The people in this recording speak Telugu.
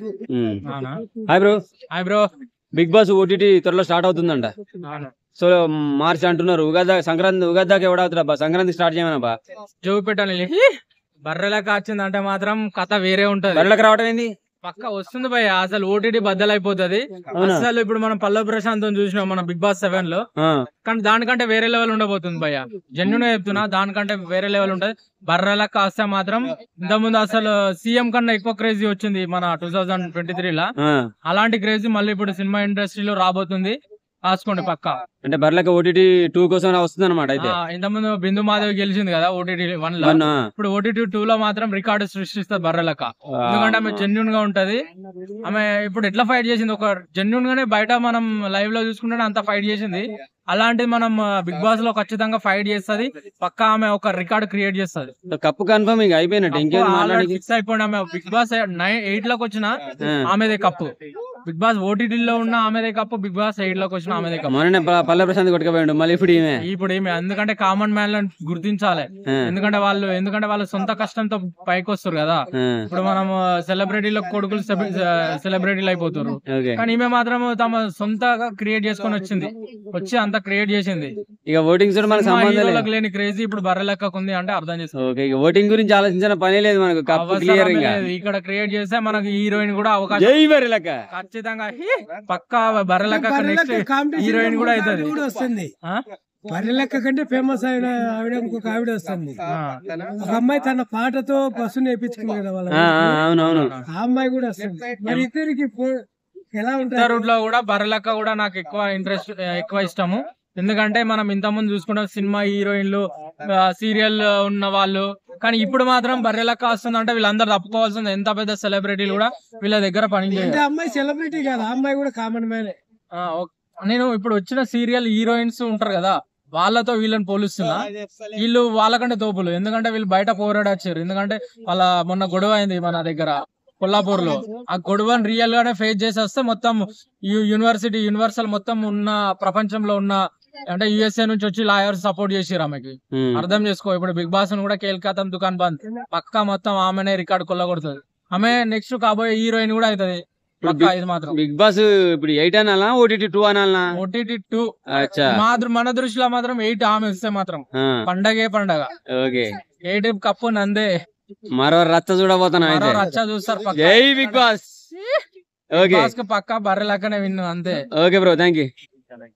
ఉమ్. అవునా hi bro hi bro big boss OTT త్వరలో స్టార్ట్ అవుతుందంట అవును సో మార్చి అంటున్నారు ఉగాది దాకా- సంక్రాంతి ఉగాది దాకా ఎవడవుతున్నా బా సంక్రాంతి స్టార్ట్ చేయమన్నా బా జోగు పెట్టాలి బర్రెలా కాచింది అంటే మాత్రం కథ వేరే ఉంటది బరిలోకి రావడం ఏంది పక్క వస్తుంది భయ అసలు ఓటీటీ బద్దలైపోతది అవునా అసలు ఇప్పుడు మనం పల్లవి ప్రశాంత్ చూసినాం మన బిగ్ బాస్ సెవెన్ లో ఆ, కానీ దానికంటే వేరే లెవెల్ ఉండబోతుంది భయ్య జెన్యున్ చెప్తున్నా దానికంటే వేరే లెవెల్ ఉంటది బర్రెల కాస్త మాత్రం ఇంత ముందు అసలు సీఎం కన్నా ఎక్కువ క్రేజీ వచ్చింది మన టూ థౌజండ్ ట్వంటీ త్రీ లా ఆ. అలాంటి క్రేజీ మళ్ళీ ఇప్పుడు సినిమా ఇండస్ట్రీలో రాబోతుంది రాసుకోండి పక్క అంటే బరిలోకి ఓటీటీ టూ కోసం వస్తుంది అనమాట అయితే ఇంత ముందు బిందు మాధవ్ గెలిచింది కదా ఓటీటీ వన్ లో వన్, ఆ. ఇప్పుడు ఓటీటీ టూ లో మాత్రం రికార్డు సృష్టిస్తుంది బర్రెలక ఎందుకంటే ఆమె జెన్యున్ గా ఉంటది ఆమె ఇప్పుడు ఎట్లా ఫైట్ చేసింది ఒక జెన్యున్ గానే బయట మనం లైవ్ లో చూసుకుంటే అంత ఫైట్ చేసింది అలాంటిది మనం బిగ్ బాస్ లో ఖచ్చితంగా ఫైట్ చేస్తది పక్కా ఆమె ఒక రికార్డ్ క్రియేట్ చేస్తది కప్పు కన్ఫర్మ్ ఇక అయిపోయినట్టు ఇంకేం మాట్లాడి ఫిక్స్ అయిపోయింది ఆమె బిగ్ బాస్ నైన్ ఎయిట్ లోకి వచ్చిన ఆమెదే కప్పు బిగ్ బాస్ ఓటీటీ లో ఉన్న ఆమెదే కప్పు బిగ్ బాస్ ఎయిట్ లోకి వచ్చిన ఆమెదే కప్పు మొన్న పల్లె ప్రశాంత్ కొట్టుకుపోయాడు మళ్ళీ ఇప్పుడు ఈమె ఇప్పుడు ఏమి ఎందుకంటే కామన్ మ్యాన్ లను గుర్తించాలి ఆ, ఎందుకంటే వాళ్ళు ఎందుకంటే వాళ్ళు సొంత కష్టంతో పైకి వస్తారు కదా ఆ, ఇప్పుడు మనం సెలబ్రిటీల కొడుకులు సెలబ్రిటీలు అయిపోతారు ఓకే కానీ ఈమె మాత్రం తమ సొంతగా క్రియేట్ చేసుకొని వచ్చింది వచ్చి అంత క్రియేట్ చేసింది ఇక ఓటింగ్ తోటి మనకు సినిమా సంబంధం లేదు హీరోలకు లేని క్రేజీ ఇప్పుడు బర్రె లెక్కకు ఉంది అంటే అర్థం చేసుకో ఓకే ఇక ఓటింగ్ గురించి ఆలోచించిన పని లేదు మనకు కప్పు క్లియర్ అవసరమే ఇంకా లేదు. ఇక్కడ క్రియేట్ చేస్తే మనకి హీరోయిన్ కూడా అవకాశం జై బరిలక ఖచ్చితంగా హీ, పక్కా బర్రె లెక్క నెక్స్ట్ హీరోయిన్ కూడా అవుతుంది కూడా వస్తుంది ఆ? బర్రె లెక్క కంటే ఫేమస్ అయిన ఆవిడ ఇంకొక ఆవిడ వస్తుంది ఆ. ఒక అమ్మాయి తన పాటతో బస్సు నేర్పించుకుంది కదా వాళ్ళ ఆ, ఆ, అవును అవును ఆ అమ్మాయి కూడా వస్తుంది మరి ఇద్దరికి పో- ఎలా ఇతర ఉంటారు రూట్ లో కూడా బర్రె లెక్క కూడా నాకు ఎక్కువ ఇంట్రెస్ట్ ఎక్కువ ఇష్టము ఎందుకంటే మనం ఇంత ముందు చూసుకుంటాం సినిమా హీరోయిన్లు సీరియల్ ఉన్న వాళ్ళు కానీ ఇప్పుడు మాత్రం బర్రె లెక్క వస్తుందంటే వీళ్ళందరూ తప్పుకోవాల్సింది ఎంత పెద్ద సెలబ్రిటీలు కూడా వీళ్ళ దగ్గర పని అంటే చేయరు అమ్మాయి సెలబ్రిటీ కాదు ఆ అమ్మాయి కూడా కామన్ మ్యానే ఆ, ఓక్- నేను ఇప్పుడు వచ్చిన సీరియల్ హీరోయిన్స్ ఉంటారు కదా వాళ్ళతో వీళ్ళని పోలుస్తున్నా వీళ్ళు వాళ్ళకంటే తోపులు ఎందుకంటే వీళ్ళు బయట పోరాడి వచ్చారు ఎందుకంటే వాళ్ళ మొన్న గొడవ అయింది మన దగ్గర కొల్లాపూర్ లో ఆ గొడవని రియల్ గానే ఫేస్ చేసి వస్తే మొత్తం యు- యూనివర్సిటీ యూనివర్సల్ మొత్తం ఉన్న ప్రపంచంలో ఉన్న అంటే యుఎస్ఏ నుంచి వచ్చి లాయర్స్ సపోర్ట్ చేసిరు ఆమెకి ఉమ్. అర్థం చేసుకో ఇప్పుడు బిగ్ బాస్ కూడా కేల్కతం దుకాన్ బంద్ పక్కా మొత్తం ఆమెనే రికార్డ్ కొల్లగొడుతుంది ఆమె నెక్స్ట్ కాబోయే హీరోయిన్ కూడా అవుతుంది పక్కా ఇది మాత్రం బిగ్ బాస్ ఇప్పుడు ఎయిట్ అనాలా ఓటీటీ టూ అనాలనా ఓటీటీ టూ అచ్చా మా దృ- మన దృష్టిలో మాత్రం ఎయిట్ ఆమె ఇస్తే మాత్రం ఆ, పండగే పండగ ఓకే ఎయిట్ కప్పు నందే మరో రచ్చ చూడబోతున్నా మరో అయితే రచ్చ చూస్తారు పక్క జై బిగ్ బాస్ ఓకే పక్క బర్రె లెక్కనే విన్ను అంతే ఓకే బ్రో థ్యాంక్ యూ